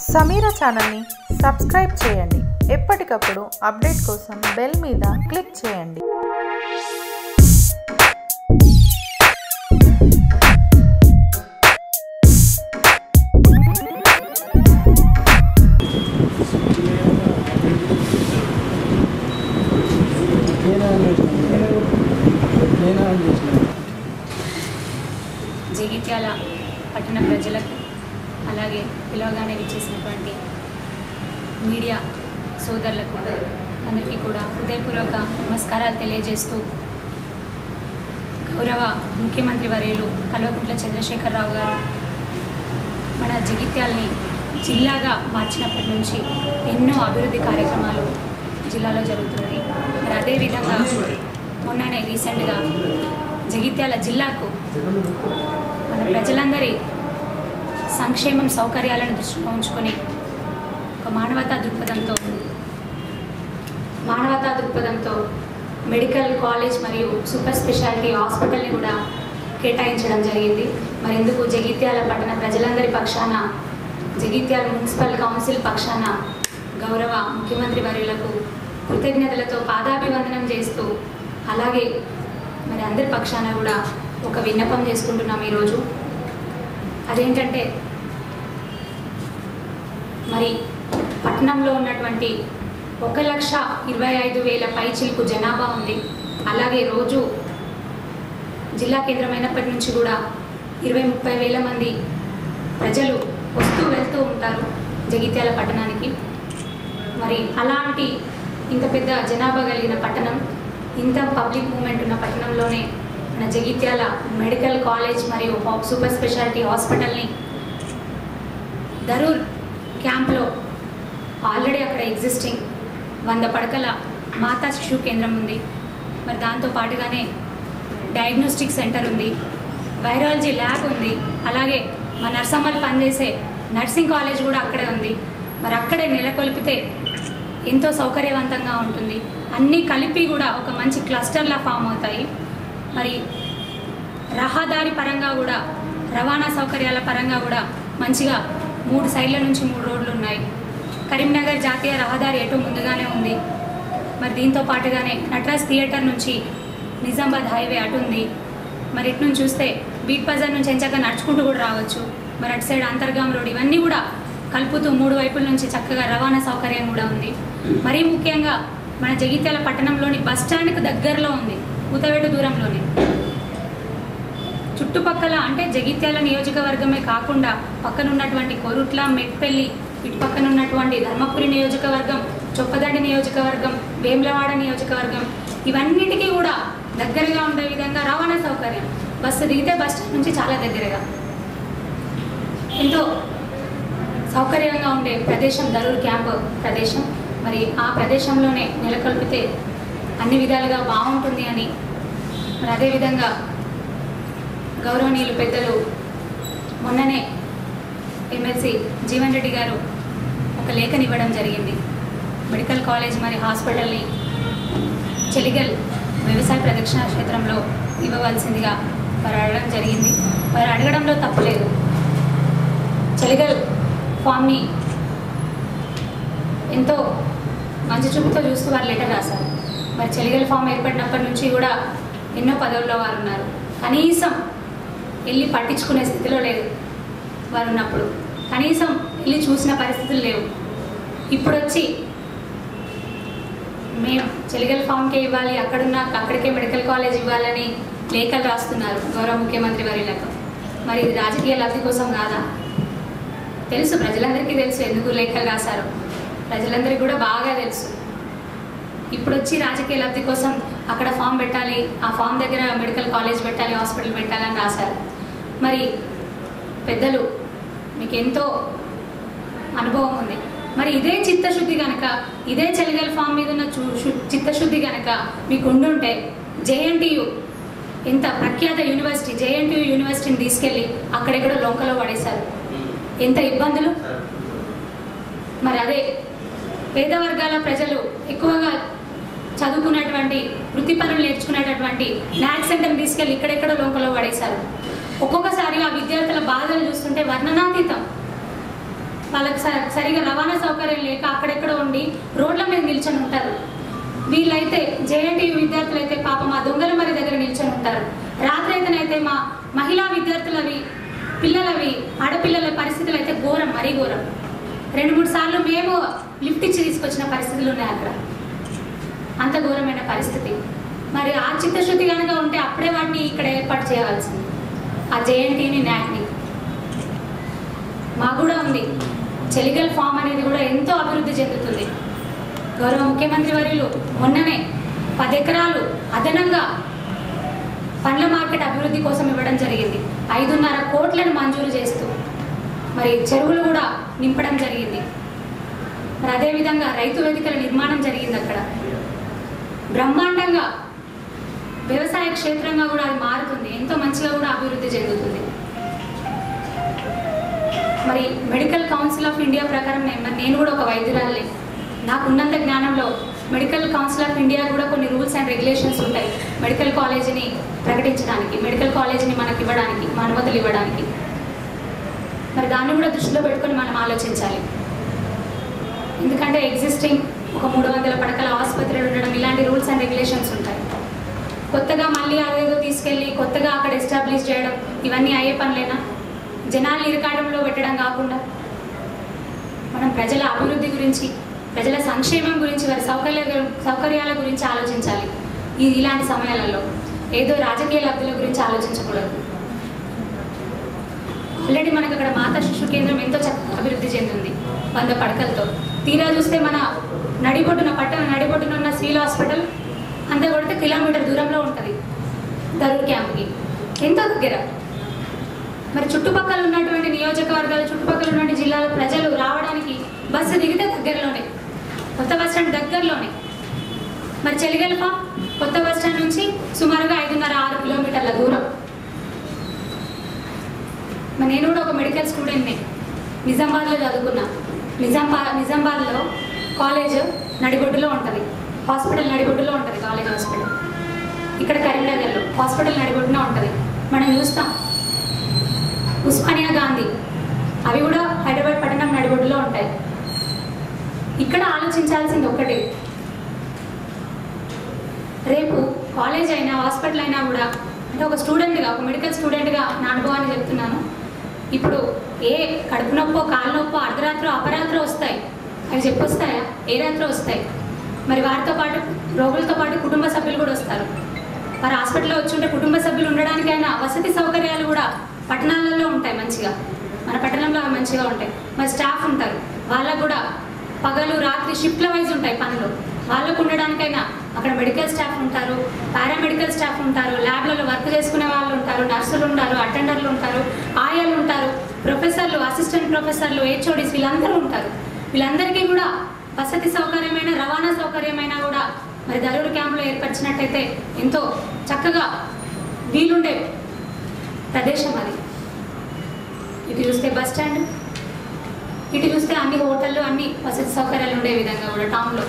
సమీర ఛానల్ని సబ్స్క్రైబ్ చేయండి ఎప్పటికప్పుడు అప్డేట్ కోసం బెల్ మీద క్లిక్ చేయండి నేనే ఆన్ చేసినాను నేనే ఆన్ చేసినాను జగిత్యాల పట్టణ ప్రజలకు అలాగే పిలవగానే విచ్చేసినటువంటి మీడియా సోదరులకు అందరికీ కూడా హృదయపూర్వక నమస్కారాలు తెలియజేస్తూ గౌరవ ముఖ్యమంత్రి వర్యులు కల్వకుంట్ల చంద్రశేఖరరావు గారు మన జగిత్యాలని జిల్లాగా మార్చినప్పటి నుంచి ఎన్నో అభివృద్ధి కార్యక్రమాలు జిల్లాలో జరుగుతున్నాయి మరి అదేవిధంగా మొన్ననే రీసెంట్గా జగిత్యాల జిల్లాకు మన ప్రజలందరి సంక్షేమం సౌకర్యాలను దృష్టిలో ఉంచుకొని ఒక మానవతా దృక్పథంతో మానవతా దృక్పథంతో మెడికల్ కాలేజ్ మరియు సూపర్ స్పెషాలిటీ హాస్పిటల్ని కూడా కేటాయించడం జరిగింది మరి ఇందుకు జగిత్యాల పట్టణ ప్రజలందరి పక్షాన జగిత్యాల మున్సిపల్ కౌన్సిల్ పక్షాన గౌరవ ముఖ్యమంత్రి వర్యులకు కృతజ్ఞతలతో పాదాభివందనం చేస్తూ అలాగే మరి అందరి పక్షాన కూడా ఒక విన్నపం చేసుకుంటున్నాం ఈరోజు అదేంటంటే మరి పట్టణంలో ఉన్నటువంటి ఒక లక్ష ఇరవై ఐదు వేల పైచిలకు జనాభా ఉంది అలాగే రోజు జిల్లా కేంద్రమైనప్పటి నుంచి కూడా ఇరవై ముప్పై వేల మంది ప్రజలు వస్తూ వెళ్తూ ఉంటారు జగిత్యాల పట్టణానికి మరి అలాంటి ఇంత పెద్ద జనాభా కలిగిన పట్టణం ఇంత పబ్లిక్ మూమెంట్ ఉన్న పట్టణంలోనే మన జగిత్యాల మెడికల్ కాలేజ్ మరియు హా- సూపర్ స్పెషాలిటీ హాస్పిటల్ని దరూర్ క్యాంప్లో ఆల్రెడీ అక్కడ ఎగ్జిస్టింగ్ వంద పడకల మాతా శిశు కేంద్రం ఉంది మరి దాంతో పాటుగానే డయాగ్నోస్టిక్ సెంటర్ ఉంది వైరాలజీ ల్యాబ్ ఉంది అలాగే మా నర్సమ్మలు పనిచేసే నర్సింగ్ కాలేజ్ కూడా అక్కడే ఉంది మరి అక్కడే నెలకొల్పితే ఎంతో సౌకర్యవంతంగా ఉంటుంది అన్నీ కలిపి కూడా ఒక మంచి క్లస్టర్లా ఫామ్ అవుతాయి మరి రహదారి పరంగా కూడా రవాణా సౌకర్యాల పరంగా కూడా మంచిగా మూడు సైడ్ల నుంచి మూడు రోడ్లు ఉన్నాయి కరీంనగర్ జాతీయ రహదారి ఎటు ముందుగానే ఉంది మరి దీంతో పాటుగానే నటరాజ్ థియేటర్ నుంచి నిజామాబాద్ హైవే అటు ఉంది మరి ఇటు నుంచి చూస్తే బీట్ బజార్ నుంచి ఎంచక్క నడుచుకుంటూ కూడా రావచ్చు మరి అటు సైడ్ అంతర్గాం రోడ్ ఇవన్నీ కూడా కలుపుతూ మూడు వైపుల నుంచి చక్కగా రవాణా సౌకర్యం కూడా ఉంది మరీ ముఖ్యంగా మన జగిత్యాల పట్టణంలోని బస్ స్టాండ్కి దగ్గరలో ఉంది కూతవేటు దూరంలోనే చుట్టుపక్కల అంటే జగిత్యాల నియోజకవర్గమే కాకుండా పక్కన ఉన్నటువంటి కొరుట్ల మెట్పల్లి ఇటు పక్కన ఉన్నటువంటి ధర్మపురి నియోజకవర్గం చొప్పదండి నియోజకవర్గం వేములవాడ నియోజకవర్గం ఇవన్నిటికీ కూడా దగ్గరగా ఉండే విధంగా రవాణా సౌకర్యం బస్సు దిగితే బస్ స్టాండ్ నుంచి చాలా దగ్గరగా ఎంతో సౌకర్యంగా ఉండే ప్రదేశం దరూర్ క్యాంప్ ప్రదేశం మరి ఆ ప్రదేశంలోనే నెలకొల్పితే అన్ని విధాలుగా బాగుంటుంది అని మరి అదేవిధంగా గౌరవనీయులు పెద్దలు మొన్ననే ఎమ్మెల్సీ జీవన్ రెడ్డి గారు ఒక లేఖనివ్వడం జరిగింది మెడికల్ కాలేజ్ మరి హాస్పిటల్ని చెలిగల్ వ్యవసాయ ప్రదక్షిణ క్షేత్రంలో ఇవ్వవలసిందిగా వారు అడగడం జరిగింది వారు అడగడంలో తప్పులేదు చెలిగల్ ఫామ్ని ఎంతో మంచి చూపుతో చూస్తూ వారు లెటర్ రాశారు మరి చెలిగల్ ఫామ్ ఏర్పడినప్పటి నుంచి కూడా ఎన్నో పదవుల్లో వారు ఉన్నారు కనీసం వెళ్ళి పట్టించుకునే స్థితిలో లేదు వారు ఉన్నప్పుడు కనీసం వెళ్ళి చూసిన పరిస్థితులు లేవు ఇప్పుడు వచ్చి మేము చెలిగల్ ఫామ్కే ఇవ్వాలి అక్కడున్న అక్కడికే మెడికల్ కాలేజ్ ఇవ్వాలని లేఖలు రాస్తున్నారు గౌరవ ముఖ్యమంత్రి వర్యులకు మరి ఇది రాజకీయ లబ్ధి కోసం కాదా తెలుసు ప్రజలందరికీ తెలుసు ఎందుకు లేఖలు రాశారు ప్రజలందరికీ కూడా బాగా తెలుసు ఇప్పుడు వచ్చి రాజకీయ లబ్ధి కోసం అక్కడ ఫామ్ పెట్టాలి ఆ ఫామ్ దగ్గర మెడికల్ కాలేజ్ పెట్టాలి హాస్పిటల్ పెట్టాలని రాశారు మరి పెద్దలు మీకు ఎంతో అనుభవం ఉంది మరి ఇదే చిత్తశుద్ధి కనుక ఇదే చెలిగల్ ఫామ్ మీద ఉన్న చు- శు- చిత్తశుద్ధి కనుక మీకు ఉండుంటే జేఎన్టీయు ఎంత ప్రఖ్యాత యూనివర్సిటీ జేఎన్టీయు యూనివర్సిటీని తీసుకెళ్ళి అక్కడెక్కడో లొంకలో పడేశారు ఎంత ఇబ్బందులు మరి అదే పేద వర్గాల ప్రజలు ఎక్కువగా చదువుకున్నటువంటి వృత్తి పనులు నేర్చుకునేటటువంటి ల్యాక్ సెంటర్ని తీసుకెళ్ళి ఇక్కడెక్కడో లోకలో పడేశారు ఒక్కొక్కసారి ఆ విద్యార్థుల బాధలు చూస్తుంటే వర్ణనాతీతం వాళ్ళకి స- సరిగా రవాణా సౌకర్యం లేక అక్కడెక్కడ ఉండి రోడ్ల మీద నిల్చొని ఉంటారు వీళ్ళైతే జేఎన్టీ విద్యార్థులు అయితే పాపం మా దొంగల మరి దగ్గర నిల్చొని ఉంటారు రాత్రి అయితేనైతే మా మహిళా విద్యార్థులవి పిల్లలవి ఆడపిల్లల పరిస్థితులు అయితే ఘోరం మరీ ఘోరం రెండు మూడు సార్లు మేము లిఫ్ట్ ఇచ్చి తీసుకొచ్చిన పరిస్థితులు ఉన్నాయి అక్కడ అంత ఘోరమైన పరిస్థితి మరి ఆ చిత్తశుద్ధి కనుక ఉంటే అప్పుడే వాటిని ఇక్కడ ఏర్పాటు చేయవలసింది ఆ జేఎన్టీని న్యాక్ని మాకు కూడా ఉంది చెలిగల్ ఫామ్ అనేది కూడా ఎంతో అభివృద్ధి చెందుతుంది గౌరవ ముఖ్యమంత్రి వర్యులు మొన్ననే పది ఎకరాలు అదనంగా పండ్ల మార్కెట్ అభివృద్ధి కోసం ఇవ్వడం జరిగింది ఐదున్నర కోట్లను మంజూరు చేస్తూ మరి చెరువులు కూడా నింపడం జరిగింది మరి అదేవిధంగా రైతు వేదికల నిర్మాణం జరిగింది అక్కడ బ్రహ్మాండంగా వ్యవసాయ క్షేత్రంగా కూడా అది మారుతుంది ఎంతో మంచిగా కూడా అభివృద్ధి చెందుతుంది మరి మెడికల్ కౌన్సిల్ ఆఫ్ ఇండియా ప్రకారం నేను మరి నేను కూడా ఒక వైద్యురాలి నాకు ఉన్నంత జ్ఞానంలో మెడికల్ కౌన్సిల్ ఆఫ్ ఇండియా కూడా కొన్ని రూల్స్ అండ్ రెగ్యులేషన్స్ ఉంటాయి మెడికల్ కాలేజీని ప్రకటించడానికి మెడికల్ కాలేజీని మనకి ఇవ్వడానికి మన అనుమతులు ఇవ్వడానికి మరి దాన్ని కూడా దృష్టిలో పెట్టుకొని మనం ఆలోచించాలి ఎందుకంటే ఎగ్జిస్టింగ్ ఒక మూడు వందల పడకల ఆసుపత్రులు ఉండడం ఇలాంటి రూల్స్ అండ్ రెగ్యులేషన్స్ ఉంటాయి కొత్తగా మళ్ళీ అదేదో తీసుకెళ్ళి కొత్తగా అక్కడ ఎస్టాబ్లిష్ చేయడం ఇవన్నీ అయ్యే పనులేనా జనాలు ఇరకాటంలో పెట్టడం కాకుండా మనం ప్రజల అభివృద్ధి గురించి ప్రజల సంక్షేమం గురించి వారి సౌకర్య సౌకర్యాల గురించి ఆలోచించాలి ఈ ఇలాంటి సమయాలలో ఏదో రాజకీయ లబ్ధుల గురించి ఆలోచించకూడదు ఆల్రెడీ మనకు అక్కడ మాతా శిశు కేంద్రం ఎంతో చక్కగా అభివృద్ధి చెందింది వంద పడకలతో తీరా చూస్తే మన నడిబొడ్డున పట్టణ నడిబొడ్డున ఉన్న సివిల్ హాస్పిటల్ అంతా కొడితే కిలోమీటర్ దూరంలో ఉంటుంది దరూర్ క్యాంప్కి ఎంతో దగ్గర మరి చుట్టుపక్కల ఉన్నటువంటి నియోజకవర్గాలు చుట్టుపక్కల ఉన్నటువంటి జిల్లాల ప్రజలు రావడానికి బస్సు దిగితే దగ్గరలోనే కొత్త బస్ స్టాండ్ దగ్గరలోనే మరి చెలిగల్ప కొత్త బస్ స్టాండ్ నుంచి సుమారుగా ఐదున్నర ఆరు కిలోమీటర్ల దూరం మరి నేను కూడా ఒక మెడికల్ స్టూడెంట్ని నిజామాబాద్లో చదువుకున్నా నిజాంబా నిజామాబాద్లో కాలేజ్ నడిబొడ్డులో ఉంటుంది హాస్పిటల్ నడిబొడ్డులో ఉంటుంది కాలేజ్ హాస్పిటల్ ఇక్కడ కరీంనగర్లో హాస్పిటల్ నడిబొడ్డున ఉంటుంది మనం చూస్తాం ఉస్మానియా గాంధీ అవి కూడా హైదరాబాద్ పట్టణం నడిబొడ్డులో ఉంటాయి ఇక్కడ ఆలోచించాల్సింది ఒక్కటే రేపు కాలేజ్ అయినా హాస్పిటల్ అయినా కూడా అంటే ఒక స్టూడెంట్గా ఒక మెడికల్ స్టూడెంట్గా నా అనుభవాన్ని చెప్తున్నాను ఇప్పుడు ఏ కడుపు నొప్పో కాలు నొప్పో అర్ధరాత్రి అపరాత్రి వస్తాయి అవి చెప్పొస్తాయా ఏ రాత్రి వస్తాయి మరి వారితో పాటు రోగులతో పాటు కుటుంబ సభ్యులు కూడా వస్తారు వారు హాస్పిటల్లో వచ్చి ఉంటే కుటుంబ సభ్యులు ఉండడానికైనా వసతి సౌకర్యాలు కూడా పట్టణాలలో ఉంటాయి మంచిగా మన పట్టణంలో అవి మంచిగా ఉంటాయి మరి స్టాఫ్ ఉంటారు వాళ్ళకు కూడా పగలు రాత్రి షిఫ్ట్ల వైజ్ ఉంటాయి పనులు వాళ్ళకు ఉండడానికైనా అక్కడ మెడికల్ స్టాఫ్ ఉంటారు పారామెడికల్ స్టాఫ్ ఉంటారు ల్యాబ్లలో వర్క్ చేసుకునే వాళ్ళు ఉంటారు నర్సులు ఉంటారు అటెండర్లు ఉంటారు ఆయాలు ఉంటారు ప్రొఫెసర్లు అసిస్టెంట్ ప్రొఫెసర్లు హెచ్ఓడిస్ వీళ్ళందరూ ఉంటారు వీళ్ళందరికీ కూడా వసతి సౌకర్యమైన రవాణా సౌకర్యమైన కూడా మరి దరూరు క్యాంపులో ఏర్పరిచినట్టయితే ఎంతో చక్కగా వీలుండే ప్రదేశం అది ఇటు చూస్తే బస్ స్టాండ్ ఇటు చూస్తే అన్ని హోటళ్ళు అన్ని వసతి సౌకర్యాలు ఉండే విధంగా కూడా టౌన్లో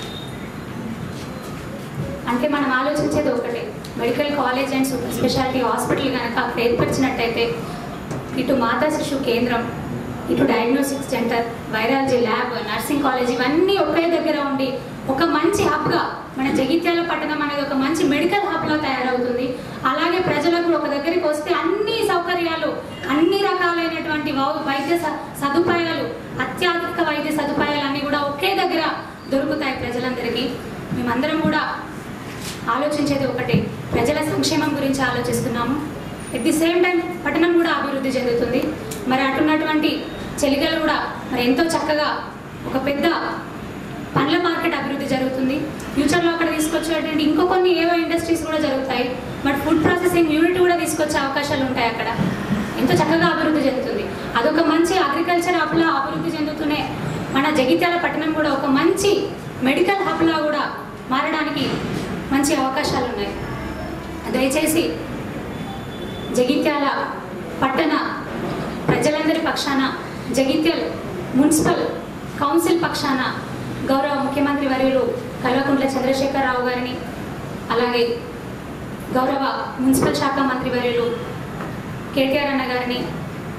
అంటే మనం ఆలోచించేది ఒకటే medical college and super speciality hospital కనుక అక్కడ ఏర్పరిచినట్టయితే ఇటు మాతా శిశు కేంద్రం ఇటు diagnostic centre virology lab nursing college ఇవన్నీ ఒకే దగ్గర ఉండి ఒక మంచి హబ్గా మన జగిత్యాల పట్టణం అనేది ఒక మంచి మెడికల్ హబ్గా తయారవుతుంది అలాగే ప్రజలకు ఒక దగ్గరికి వస్తే అన్ని సౌకర్యాలు అన్ని రకాలైనటువంటి వౌ- వైద్య స- సదుపాయాలు అత్యాధునిక వైద్య సదుపాయాలు అన్నీ కూడా ఒకే దగ్గర దొరుకుతాయి ప్రజలందరికీ మేమందరం కూడా ఆలోచించేది ఒకటే ప్రజల సంక్షేమం గురించి ఆలోచిస్తున్నాము ఎట్ ది సేమ్ టైం పట్టణం కూడా అభివృద్ధి చెందుతుంది మరి అటున్నటువంటి చెలికలు కూడా మరి ఎంతో చక్కగా ఒక పెద్ద పండ్ల మార్కెట్ అభివృద్ధి జరుగుతుంది ఫ్యూచర్లో అక్కడ తీసుకొచ్చేటువంటి ఇంకో కొన్ని ఏవో ఇండస్ట్రీస్ కూడా జరుగుతాయి బట్ ఫుడ్ ప్రాసెసింగ్ యూనిట్ కూడా తీసుకొచ్చే అవకాశాలు ఉంటాయి అక్కడ ఎంతో చక్కగా అభివృద్ధి చెందుతుంది అదొక మంచి అగ్రికల్చర్ హబ్లా అభివృద్ధి చెందుతూనే మన జగిత్యాల పట్టణం కూడా ఒక మంచి మెడికల్ హబ్లా కూడా మారడానికి మంచి అవకాశాలు ఉన్నాయి దయచేసి జగిత్యాల పట్టణ ప్రజలందరి పక్షాన జగిత్యాల మున్సిపల్ కౌన్సిల్ పక్షాన గౌరవ ముఖ్యమంత్రి వర్యులు కల్వకుంట్ల చంద్రశేఖరరావు గారిని అలాగే గౌరవ మున్సిపల్ శాఖ మంత్రి వర్యులు కేటీఆర్ అన్న గారిని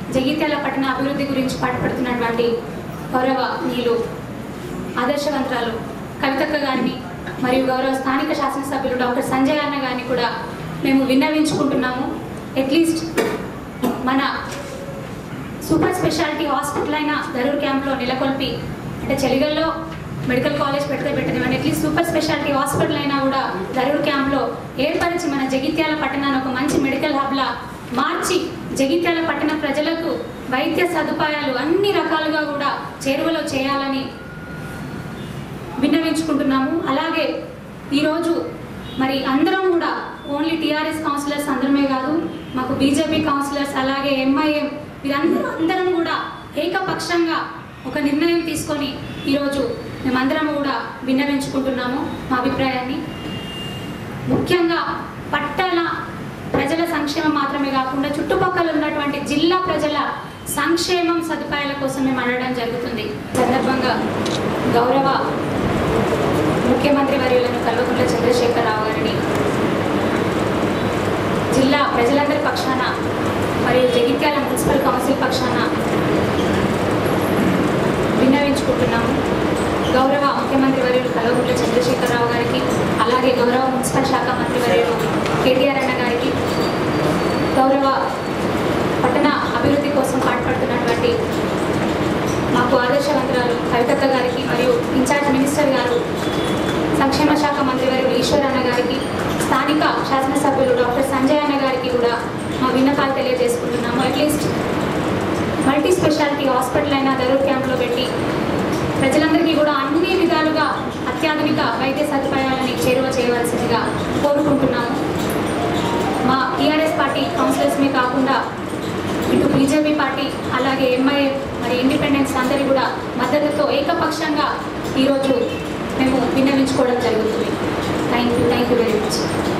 జగిత్యాల పట్టణ అభివృద్ధి గురించి పాటుపడుతున్నటువంటి గౌరవ నీలు ఆదర్శవంతురాలు కవితక్క గారిని మరియు గౌరవ స్థానిక శాసనసభ్యులు డాక్టర్ సంజయ్ అన్న గారిని కూడా మేము విన్నవించుకుంటున్నాము అట్లీస్ట్ మన సూపర్ స్పెషాలిటీ హాస్పిటల్ అయిన ధరూర్ క్యాంప్లో నెలకొల్పి అంటే చెలిగల్లో మెడికల్ కాలేజ్ పెడితే పెట్టింది కానీ అట్లీస్ట్ సూపర్ స్పెషాలిటీ హాస్పిటల్ అయినా కూడా ధరూర్ క్యాంప్లో ఏర్పరిచి మన జగిత్యాల పట్టణాన్ని ఒక మంచి మెడికల్ హబ్లా మార్చి జగిత్యాల పట్టణ ప్రజలకు వైద్య సదుపాయాలు అన్ని రకాలుగా కూడా చేరువలో చేయాలని విన్నవించుకుంటున్నాము అలాగే ఈరోజు మరి అందరం కూడా ఓన్లీ టీఆర్ఎస్ కౌన్సిలర్స్ అందరమే కాదు మాకు బీజేపీ కౌన్సిలర్స్ అలాగే ఎంఐఎం వీరందరూ అందరం కూడా ఏకపక్షంగా ఒక నిర్ణయం తీసుకొని ఈరోజు మేమందరం కూడా విన్నవించుకుంటున్నాము మా అభిప్రాయాన్ని ముఖ్యంగా పట్టణ ప్రజల సంక్షేమం మాత్రమే కాకుండా చుట్టుపక్కల ఉన్నటువంటి జిల్లా ప్రజల సంక్షేమం సదుపాయాల కోసం మేము అడగడం జరుగుతుంది ఈ సందర్భంగా గౌరవ ముఖ్యమంత్రి వర్యులను కల్వకుంట్ల చంద్రశేఖరరావు గారిని జిల్లా ప్రజలందరి పక్షాన మరియు జగిత్యాల మున్సిపల్ కౌన్సిల్ పక్షాన విన్నవించుకుంటున్నాము గౌరవ ముఖ్యమంత్రి వర్యులు కల్వకుంట్ల చంద్రశేఖరరావు గారికి అలాగే గౌరవ మున్సిపల్ శాఖ మంత్రి వర్యులు కేటీఆర్ అన్న గారికి గౌరవ పట్టణ అభివృద్ధి కోసం పాటుపడుతున్నటువంటి మాకు ఆదర్శవంతురాలు కవితక్క గారికి మరియు ఇన్ఛార్జ్ మినిస్టర్ గారు సంక్షేమ శాఖ మంత్రి వర్యులు ఈశ్వర్ అన్న గారికి స్థానిక శాసనసభ్యులు డాక్టర్ సంజయ్ అన్న గారికి కూడా మా విన్నపాలు తెలియజేసుకుంటున్నాము అట్లీస్ట్ మల్టీ స్పెషాలిటీ హాస్పిటల్ అయినా దరూర్ క్యాంప్లో పెట్టి ప్రజలందరికీ కూడా అన్ని విధాలుగా అత్యాధునిక వైద్య సదుపాయాలని చేరువ చేయవలసిందిగా కోరుకుంటున్నాము మా టీఆర్ఎస్ పార్టీ కౌన్సిలర్స్మే కాకుండా ఇటు బీజేపీ పార్టీ అలాగే ఎంఐ మరి ఇండిపెండెన్స్ అందరి కూడా మద్దతుతో ఏకపక్షంగా ఈరోజు మేము విన్నవించుకోవడం జరుగుతుంది thank you thank you very much